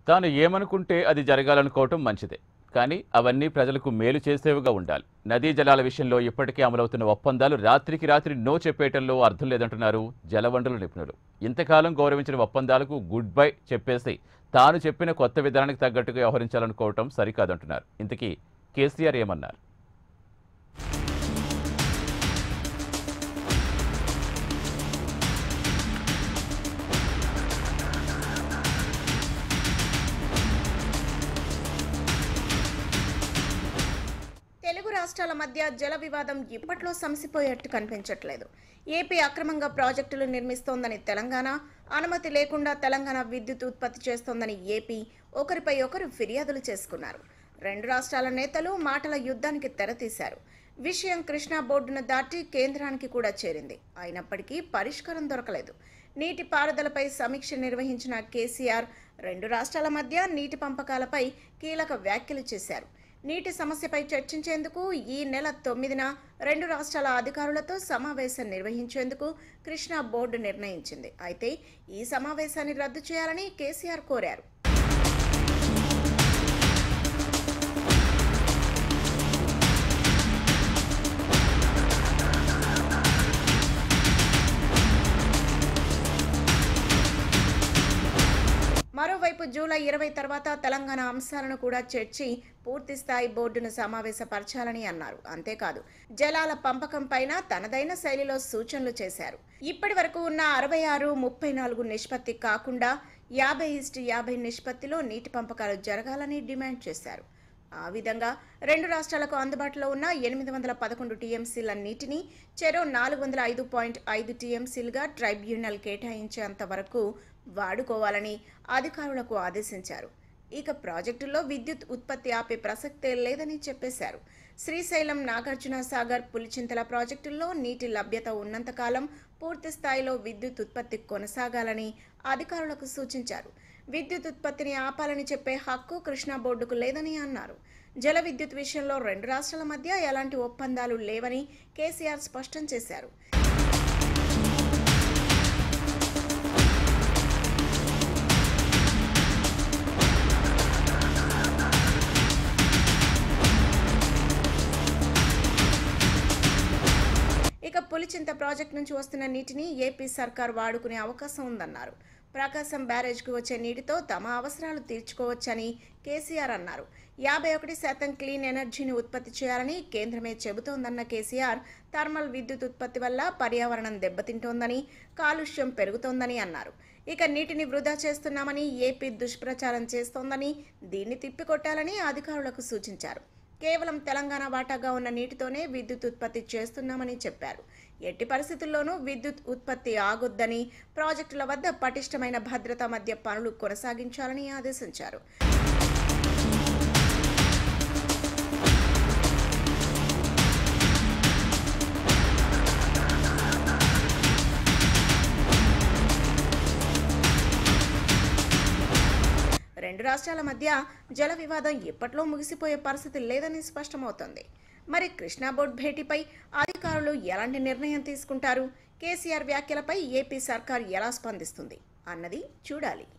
తాను ఏమనుకుంటే అది జరగాలనుకోవటం మంచిదే కానీ అవన్నీ ప్రజలకు మేలు చేసేవిగా ఉండాలి నదీ జలాల విషయంలో ఇప్పటికే అమలవుతున్న ఒప్పందాలు రాత్రికి రాత్రి నో చెప్పేయటంలో అర్థం లేదంటున్నారు జలవనరుల నిపుణులు ఇంతకాలం గౌరవించిన ఒప్పందాలకు గుడ్ బై చెప్పేసి తాను చెప్పిన కొత్త విధానానికి తగ్గట్టుగా వ్యవహరించాలనుకోవటం సరికాదంటున్నారు ఇంతకీ కేసీఆర్ ఏమన్నారు తెలుగు రాష్ట్రాల మధ్య జల వివాదం ఇప్పట్లో సమసిపోయేట్టు కనిపించట్లేదు ఏపీ అక్రమంగా ప్రాజెక్టులు నిర్మిస్తోందని తెలంగాణ అనుమతి లేకుండా తెలంగాణ విద్యుత్ ఉత్పత్తి చేస్తోందని ఏపీ ఒకరిపై ఒకరు ఫిర్యాదులు చేసుకున్నారు రెండు రాష్ట్రాల నేతలు మాటల యుద్ధానికి తెరతీశారు విషయం కృష్ణా బోర్డును దాటి కేంద్రానికి కూడా చేరింది అయినప్పటికీ పరిష్కారం దొరకలేదు నీటి పారుదలపై సమీక్ష నిర్వహించిన కేసీఆర్ రెండు రాష్ట్రాల మధ్య నీటి పంపకాలపై కీలక వ్యాఖ్యలు చేశారు నీటి సమస్యపై చర్చించేందుకు ఈ నెల తొమ్మిదిన రెండు రాష్ట్రాల అధికారులతో సమావేశం నిర్వహించేందుకు కృష్ణా బోర్డు నిర్ణయించింది అయితే ఈ సమావేశాన్ని రద్దు చేయాలని కేసీఆర్ కోరారు మరోవైపు జూలై ఇరవై తర్వాత తెలంగాణ అంశాలను కూడా చేర్చి పూర్తి స్థాయి బోర్డును సమావేశపరచాలని అన్నారు అంతేకాదు జలాల పంపకం పైన తనదైన శైలిలో సూచనలు చేశారు ఇప్పటి వరకు ఉన్న అరవై ఆరు ముప్పై నాలుగు నిష్పత్తి కాకుండా యాభై ఇస్టు యాభై నిష్పత్తిలో నీటి పంపకాలు జరగాలని డిమాండ్ చేశారు ఆ విధంగా రెండు రాష్ట్రాలకు అందుబాటులో ఉన్న ఎనిమిది వందల పదకొండు టీఎంసీల నీటిని చెరో నాలుగు వందల ఐదు పాయింట్ ఐదు టీఎంసీలుగా ట్రైబ్యునల్ కేటాయించేంత వరకు వాడుకోవాలని అధికారులకు ఆదేశించారు ఇక ప్రాజెక్టుల్లో విద్యుత్ ఉత్పత్తి ఆపే ప్రసక్తే లేదని చెప్పేశారు శ్రీశైలం నాగార్జున సాగర్ పులిచింతల ప్రాజెక్టుల్లో నీటి లభ్యత ఉన్నంతకాలం పూర్తి స్థాయిలో విద్యుత్ ఉత్పత్తి కొనసాగాలని అధికారులకు సూచించారు విద్యుత్ ఉత్పత్తిని ఆపాలని చెప్పే హక్కు కృష్ణా బోర్డుకు లేదని అన్నారు జల విద్యుత్ విషయంలో రెండు రాష్ట్రాల మధ్య ఎలాంటి ఒప్పందాలు లేవని కేసీఆర్ స్పష్టం చేశారు ఇక పులిచింత ప్రాజెక్ట్ నుంచి వస్తున్న నీటిని ఏపీ సర్కార్ వాడుకునే అవకాశం ఉందన్నారు ప్రకాశం బ్యారేజ్కు వచ్చే నీటితో తమ అవసరాలు తీర్చుకోవచ్చని కేసీఆర్ అన్నారు యాభై ఒకటి శాతం క్లీన్ ఎనర్జీని ఉత్పత్తి చేయాలని కేంద్రమే చెబుతోందన్న కేసీఆర్ థర్మల్ విద్యుత్ ఉత్పత్తి వల్ల పర్యావరణం దెబ్బతింటోందని కాలుష్యం పెరుగుతోందని అన్నారు ఇక నీటిని వృధా చేస్తున్నామని ఏపీ దుష్ప్రచారం చేస్తోందని దీన్ని తిప్పికొట్టాలని అధికారులకు సూచించారు కేవలం తెలంగాణ వాటాగా ఉన్న నీటితోనే విద్యుత్ ఉత్పత్తి చేస్తున్నామని చెప్పారు ఎట్టి పరిస్థితుల్లోనూ విద్యుత్ ఉత్పత్తి ఆగొద్దని ప్రాజెక్టుల వద్ద పటిష్టమైన భద్రత మధ్య పనులు కొనసాగించాలని ఆదేశించారు రెండు రాష్ట్రాల మధ్య జల వివాదం ఎప్పట్లో ముగిసిపోయే పరిస్థితి లేదని స్పష్టమవుతోంది మరి కృష్ణా బోర్డు భేటీపై అధికారులు ఎలాంటి నిర్ణయం తీసుకుంటారు కేసీఆర్ వ్యాఖ్యలపై ఏపీ సర్కార్ ఎలా స్పందిస్తుంది అన్నది చూడాలి